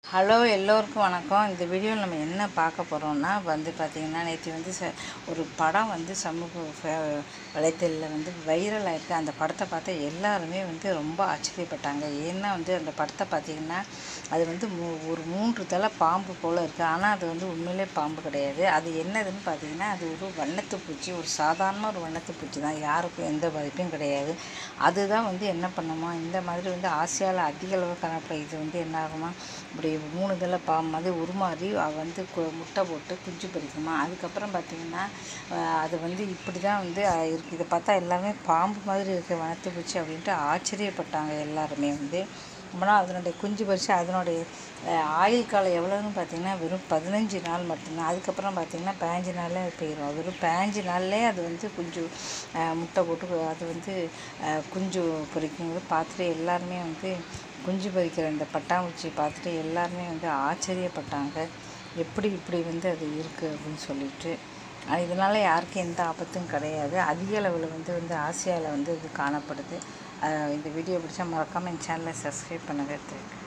hello எல்லோருக்கும் வணக்கம் இந்த வீடியோவில் நம்ம என்ன பார்க்க போகிறோம்னா வந்து பார்த்திங்கன்னா நேற்று வந்து ச ஒரு படம் வந்து சமூக ஃப- வலைத்தளத்தில் வந்து வைரல் ஆயிருக்கு அந்த படத்தை பார்த்து எல்லாருமே வந்து ரொம்ப ஆச்சரியப்பட்டாங்க ஏன்னா வந்து அந்த படத்தை பார்த்திங்கன்னா அது வந்து மூ ஒரு மூன்று தலை பாம்பு போல் இருக்குது ஆனால் அது வந்து உண்மையிலே பாம்பு கிடையாது அது என்னதுன்னு பார்த்தீங்கன்னா அது ஒரு வண்ணத்து பூச்சி ஒரு சாதாரண ஒரு வண்ணத்து பூச்சி தான் யாருக்கும் எந்த பாதிப்பும் கிடையாது அதுதான் வந்து என்ன பண்ணுமா இந்த மாதிரி வந்து ஆசியாவில் அதிக அளவு காணப்படும் இது வந்து என்ன ஆகுமா இப்படி மூணு தலை பாம்பு மாதிரி உருமாறி அவ வந்து கு- முட்டை போட்டு குஞ்சு பொரிக்குமா அதுக்கப்புறம் பார்த்தீங்கன்னா அஹ், அது வந்து இப்படி தான் வந்து அஹ், இருக்கு இதை பார்த்தா எல்லாமே பாம்பு மாதிரி இருக்க வனத்து பூச்சி அப்படின்ட்டு ஆச்சரியப்பட்டாங்க எல்லாருமே வந்து ஆனால் அதனுடைய குஞ்சு பறித்து அதனுடைய அஹ், ஆயுள் காலம் எவ்வளோன்னு பார்த்தீங்கன்னா வெறும் பதினஞ்சு நாள் மட்டும்தான் அதுக்கப்புறம் பார்த்தீங்கன்னா பதினஞ்சு நாளில் அது போயிடும் வெறும் பதினஞ்சு நாள்லேயே அது வந்து குஞ்சு அஹ், முட்டை போட்டு அது வந்து அஹ், குஞ்சு பொரிக்கும்போது பார்த்துட்டு எல்லாருமே வந்து குஞ்சு பொரிக்கிற இந்த பட்டாம்பூச்சி பார்த்துட்டு எல்லாருமே வந்து ஆச்சரியப்பட்டாங்க எப்படி இப்படி வந்து அது இருக்குது அப்படின்னு சொல்லிட்டு ஆனால் இதனால் யாருக்கும் எந்த ஆபத்தும் கிடையாது அதிக அளவில் வந்து வந்து ஆசியாவில் வந்து இது காணப்படுது அஹ் இந்த வீடியோ பிடிச்சா மறக்காமல் என் சேனலை சப்ஸ்கிரைப் பண்ணுங்கள் தேங்க்யூ